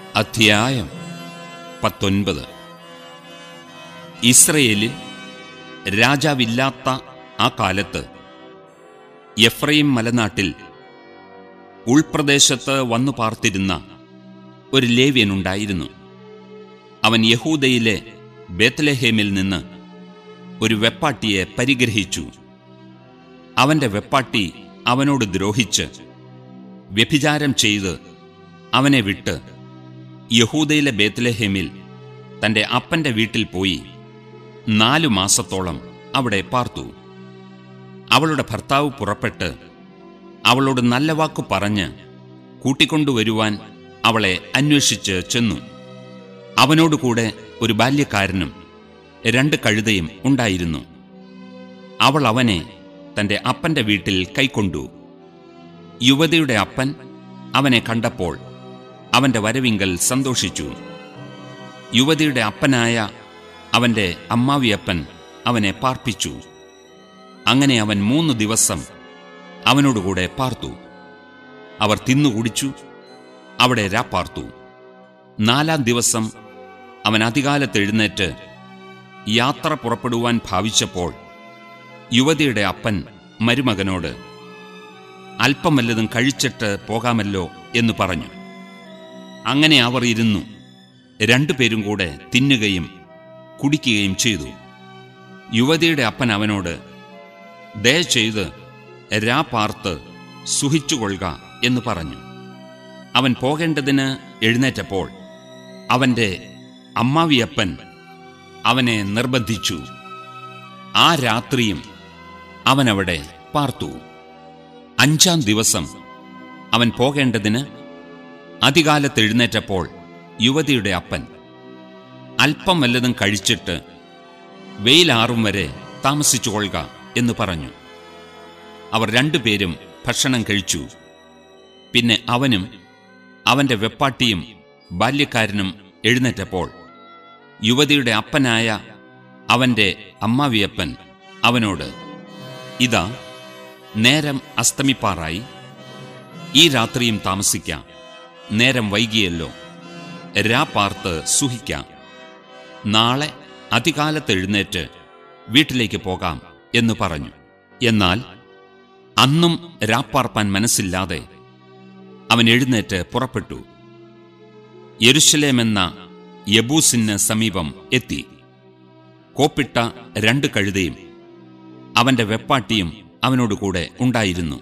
അധ്യായം പത്തൊൻപത് ഇസ്രയേലിൽ രാജാവില്ലാത്ത ആ കാലത്ത് എഫ്രൈം മലനാട്ടിൽ ഉൾപ്രദേശത്ത് വന്നു പാർത്തിരുന്ന ഒരു ലേവ്യനുണ്ടായിരുന്നു അവൻ യഹൂദയിലെ ബേത്ലഹേമിൽ നിന്ന് ഒരു വെപ്പാട്ടിയെ പരിഗ്രഹിച്ചു അവന്റെ വെപ്പാട്ടി അവനോട് ദ്രോഹിച്ച് വ്യഭിചാരം ചെയ്ത് അവനെ വിട്ട് യഹൂദയിലെ ബേത്ലഹേമിൽ തന്റെ അപ്പന്റെ വീട്ടിൽ പോയി നാലു മാസത്തോളം അവിടെ പാർത്തു അവളുടെ ഭർത്താവ് പുറപ്പെട്ട് അവളോട് നല്ല വാക്കു പറഞ്ഞ് കൂട്ടിക്കൊണ്ടുവരുവാൻ അവളെ അന്വേഷിച്ച് ചെന്നു അവനോടുകൂടെ ഒരു ബാല്യക്കാരനും രണ്ട് കഴുതയും ഉണ്ടായിരുന്നു അവൾ അവനെ തന്റെ അപ്പന്റെ വീട്ടിൽ കൈക്കൊണ്ടു യുവതിയുടെ അപ്പൻ അവനെ കണ്ടപ്പോൾ അവന്റെ വരവിങ്കൽ സന്തോഷിച്ചു യുവതിയുടെ അപ്പനായ അവന്റെ അമ്മാവിയപ്പൻ അവനെ പാർപ്പിച്ചു അങ്ങനെ അവൻ മൂന്ന് ദിവസം അവനോടുകൂടെ പാർത്തു അവർ തിന്നുകുടിച്ചു അവിടെ രാപ്പാർത്തു നാലാം ദിവസം അവൻ അധികാലത്ത് എഴുന്നേറ്റ് യാത്ര പുറപ്പെടുവാൻ ഭാവിച്ചപ്പോൾ യുവതിയുടെ അപ്പൻ മരുമകനോട് അല്പം വല്ലതും കഴിച്ചിട്ട് പോകാമല്ലോ എന്ന് പറഞ്ഞു അങ്ങനെ അവർ ഇരുന്നു രണ്ടുപേരും കൂടെ തിന്നുകയും കുടിക്കുകയും ചെയ്തു യുവതിയുടെ അപ്പൻ അവനോട് ദയചെയ്ത് രാ പാർത്ത് സുഹിച്ചുകൊള്ളുക എന്ന് പറഞ്ഞു അവൻ പോകേണ്ടതിന് എഴുന്നേറ്റപ്പോൾ അവന്റെ അമ്മാവിയപ്പൻ അവനെ നിർബന്ധിച്ചു ആ രാത്രിയും അവനവിടെ പാർത്തു അഞ്ചാം ദിവസം അവൻ പോകേണ്ടതിന് അധികാലത്ത് എഴുന്നേറ്റപ്പോൾ യുവതിയുടെ അപ്പൻ അല്പം വല്ലതും കഴിച്ചിട്ട് വെയിലാറും വരെ താമസിച്ചുകൊള്ളുക എന്ന് പറഞ്ഞു അവർ രണ്ടുപേരും ഭക്ഷണം കഴിച്ചു പിന്നെ അവനും അവന്റെ വെപ്പാട്ടിയും ബാല്യക്കാരനും എഴുന്നേറ്റപ്പോൾ യുവതിയുടെ അപ്പനായ അവന്റെ അമ്മാവിയപ്പൻ അവനോട് ഇതാ നേരം അസ്തമിപ്പാറായി ഈ രാത്രിയും താമസിക്കാം നേരം വൈകിയല്ലോ രാ പാർത്ത് സുഹിക്കാം നാളെ അധികാലത്ത് എഴുന്നേറ്റ് വീട്ടിലേക്ക് പോകാം എന്ന് പറഞ്ഞു എന്നാൽ അന്നും രാപ്പാർപ്പാൻ മനസ്സില്ലാതെ അവൻ എഴുന്നേറ്റ് പുറപ്പെട്ടു യെരുഷലേമെന്ന യബൂസിന് സമീപം എത്തി കോപ്പിട്ട രണ്ട് കഴുതയും അവന്റെ വെപ്പാട്ടിയും അവനോടുകൂടെ ഉണ്ടായിരുന്നു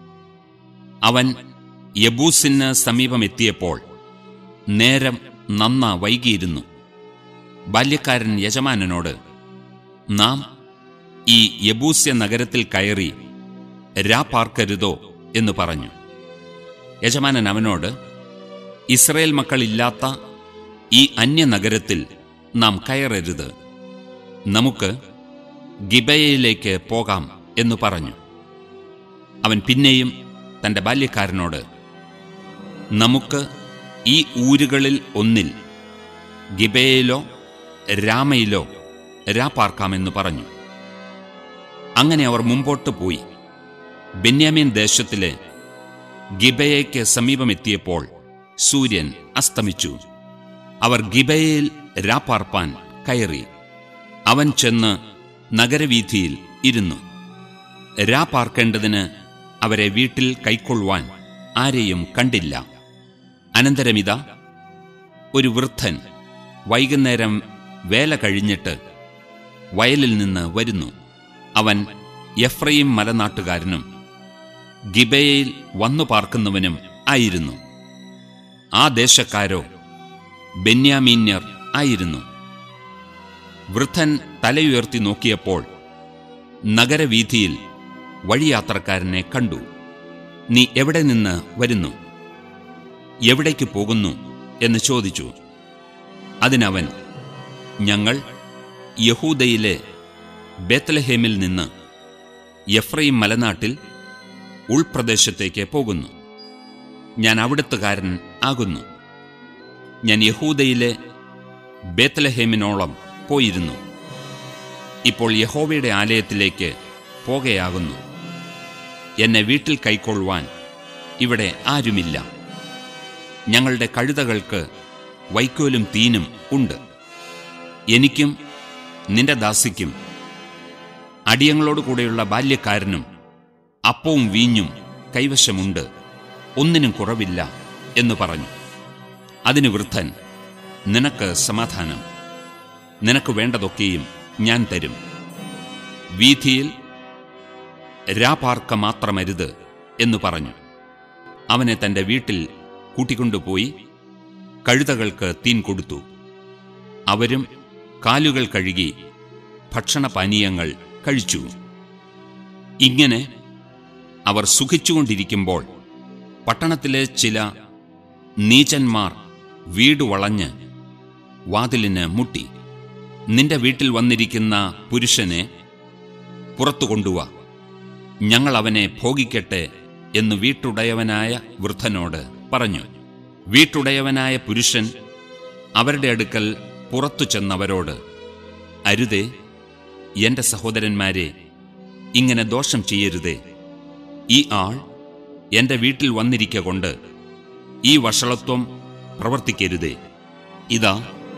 അവൻ യബൂസിന് സമീപം എത്തിയപ്പോൾ നേരം നന്ന വൈകിയിരുന്നു ബാല്യക്കാരൻ യജമാനനോട് നാം ഈ യബൂസ്യ നഗരത്തിൽ കയറി രാ പാർക്കരുതോ എന്ന് പറഞ്ഞു യജമാനൻ അവനോട് ഇസ്രയേൽ മക്കളില്ലാത്ത ഈ അന്യനഗരത്തിൽ നാം കയറരുത് നമുക്ക് ഗിബയയിലേക്ക് പോകാം എന്ന് പറഞ്ഞു അവൻ പിന്നെയും തന്റെ ബാല്യക്കാരനോട് നമുക്ക് ഈ ഊരുകളിൽ ഒന്നിൽ ഗിബയയിലോ രാമയിലോ രാപ്പാർക്കാമെന്ന് പറഞ്ഞു അങ്ങനെ അവർ മുമ്പോട്ട് പോയി ബെന്യാമീൻ ദേശത്തിലെ ഗിബയയ്ക്ക് സമീപമെത്തിയപ്പോൾ സൂര്യൻ അസ്തമിച്ചു അവർ ഗിബയയിൽ രാപ്പാർപ്പാൻ കയറി അവൻ ചെന്ന് നഗരവീഥിയിൽ ഇരുന്നു രാപ്പാർക്കേണ്ടതിന് അവരെ വീട്ടിൽ കൈക്കൊള്ളുവാൻ ആരെയും കണ്ടില്ല അനന്തരമിത ഒരു വൃദ്ധൻ വൈകുന്നേരം വേല കഴിഞ്ഞിട്ട് വയലിൽ നിന്ന് വരുന്നു അവൻ എഫ്രൈം മലനാട്ടുകാരനും ഗിബയയിൽ വന്നു പാർക്കുന്നവനും ആയിരുന്നു ആ ദേശക്കാരോ ബെന്യാമീന്യർ ആയിരുന്നു വൃദ്ധൻ തലയുയർത്തി നോക്കിയപ്പോൾ നഗരവീഥിയിൽ വഴിയാത്രക്കാരനെ കണ്ടു നീ എവിടെ നിന്ന് വരുന്നു എവിടേക്ക് പോകുന്നു എന്ന് ചോദിച്ചു അതിനവൻ ഞങ്ങൾ യഹൂദയിലെ ബേത്ലഹേമിൽ നിന്ന് എഫ്രൈം മലനാട്ടിൽ ഉൾപ്രദേശത്തേക്ക് പോകുന്നു ഞാൻ അവിടുത്തുകാരൻ ആകുന്നു ഞാൻ യഹൂദയിലെ ബേത്ലഹേമിനോളം പോയിരുന്നു ഇപ്പോൾ യഹോവയുടെ ആലയത്തിലേക്ക് പോകയാകുന്നു എന്നെ വീട്ടിൽ കൈക്കൊള്ളുവാൻ ഇവിടെ ആരുമില്ല ഞങ്ങളുടെ കഴുതകൾക്ക് വൈക്കോലും തീനും ഉണ്ട് എനിക്കും നിന്റെ ദാസിക്കും അടിയങ്ങളോട് കൂടെയുള്ള ബാല്യക്കാരനും അപ്പവും വീഞ്ഞും കൈവശമുണ്ട് ഒന്നിനും കുറവില്ല എന്ന് പറഞ്ഞു അതിന് വൃദ്ധൻ നിനക്ക് സമാധാനം നിനക്ക് വേണ്ടതൊക്കെയും ഞാൻ തരും വീഥിയിൽ രാപാർക്ക മാത്രമരുത് എന്ന് പറഞ്ഞു അവനെ തന്റെ വീട്ടിൽ കൂട്ടിക്കൊണ്ടുപോയി കഴുതകൾക്ക് തീൻ കൊടുത്തു അവരും കാലുകൾ കഴുകി ഭക്ഷണപാനീയങ്ങൾ കഴിച്ചു ഇങ്ങനെ അവർ സുഖിച്ചുകൊണ്ടിരിക്കുമ്പോൾ പട്ടണത്തിലെ ചില നീചന്മാർ വീട് വളഞ്ഞ് വാതിലിന് മുട്ടി നിന്റെ വീട്ടിൽ വന്നിരിക്കുന്ന പുരുഷനെ പുറത്തു കൊണ്ടുവാ ഞങ്ങൾ അവനെ ഭോഗിക്കട്ടെ എന്ന് വീട്ടുടയവനായ വൃദ്ധനോട് പറഞ്ഞു വീട്ടുടയവനായ പുരുഷൻ അവരുടെ അടുക്കൽ പുറത്തു ചെന്നവരോട് അരുതേ എന്റെ സഹോദരന്മാരെ ഇങ്ങനെ ദോഷം ചെയ്യരുതേ ഈ ആൾ എന്റെ വീട്ടിൽ വന്നിരിക്ക കൊണ്ട് ഈ വഷളത്വം പ്രവർത്തിക്കരുതേ ഇതാ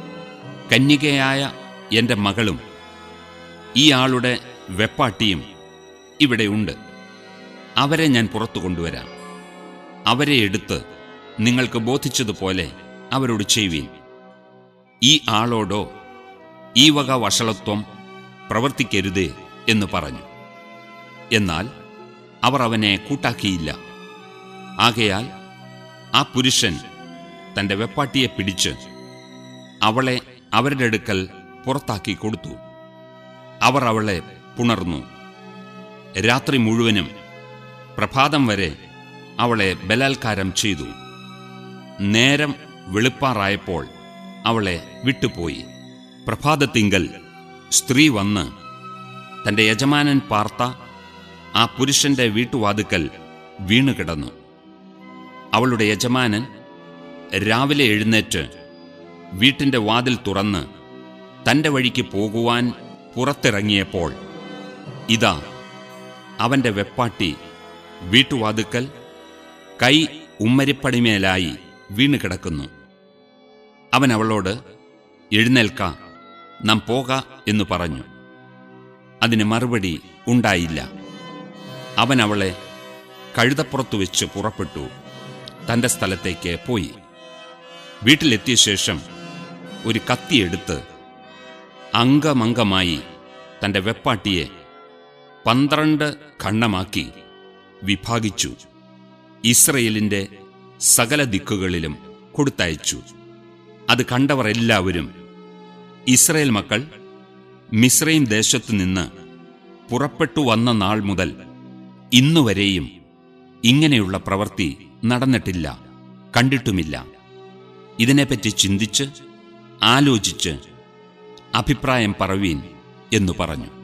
കന്യകയായ എന്റെ മകളും ഈ ആളുടെ വെപ്പാട്ടിയും ഇവിടെയുണ്ട് അവരെ ഞാൻ പുറത്തു കൊണ്ടുവരാം അവരെ എടുത്ത് നിങ്ങൾക്ക് ബോധിച്ചതുപോലെ അവരോട് ചെയ്യുവീൻ ഈ ആളോടോ ഈ വക വഷളത്വം പ്രവർത്തിക്കരുതേ എന്ന് പറഞ്ഞു എന്നാൽ അവർ അവനെ കൂട്ടാക്കിയില്ല ആകയാൽ ആ പുരുഷൻ തന്റെ വെപ്പാട്ടിയെ പിടിച്ച് അവളെ അവരുടെ അടുക്കൽ പുറത്താക്കി കൊടുത്തു അവർ അവളെ പുണർന്നു രാത്രി മുഴുവനും പ്രഭാതം വരെ അവളെ ബലാത്കാരം ചെയ്തു നേരം വെളുപ്പാറായപ്പോൾ അവളെ വിട്ടുപോയി പ്രഭാതത്തിങ്കൽ സ്ത്രീ വന്ന് തന്റെ യജമാനൻ പാർത്ത ആ പുരുഷന്റെ വീട്ടുവാതുക്കൽ വീണുകിടന്നു അവളുടെ യജമാനൻ രാവിലെ എഴുന്നേറ്റ് വീട്ടിന്റെ വാതിൽ തുറന്ന് തന്റെ വഴിക്ക് പോകുവാൻ പുറത്തിറങ്ങിയപ്പോൾ ഇതാ അവന്റെ വെപ്പാട്ടി വീട്ടുവാതുക്കൽ കൈ ഉമ്മരിപ്പടിമേലായി വീണുകിടക്കുന്നു അവൻ അവളോട് എഴുന്നേൽക്ക നാം പോക എന്ന് പറഞ്ഞു അതിന് മറുപടി ഉണ്ടായില്ല അവൻ അവളെ കഴുതപ്പുറത്തു വെച്ച് പുറപ്പെട്ടു തന്റെ സ്ഥലത്തേക്ക് പോയി വീട്ടിലെത്തിയ ശേഷം ഒരു കത്തിയെടുത്ത് അംഗമംഗമായി തന്റെ വെപ്പാട്ടിയെ പന്ത്രണ്ട് ഖണ്ഡമാക്കി വിഭാഗിച്ചു ഇസ്രയേലിന്റെ സകല ദിക്കുകളിലും കൊടുത്തയച്ചു അത് കണ്ടവർ എല്ലാവരും ഇസ്രയേൽ മക്കൾ മിസ്രൈം ദേശത്തു നിന്ന് പുറപ്പെട്ടു വന്ന നാൾ മുതൽ ഇന്നുവരെയും ഇങ്ങനെയുള്ള പ്രവൃത്തി നടന്നിട്ടില്ല കണ്ടിട്ടുമില്ല ഇതിനെപ്പറ്റി ചിന്തിച്ച് ആലോചിച്ച് അഭിപ്രായം പറവീൻ എന്നു പറഞ്ഞു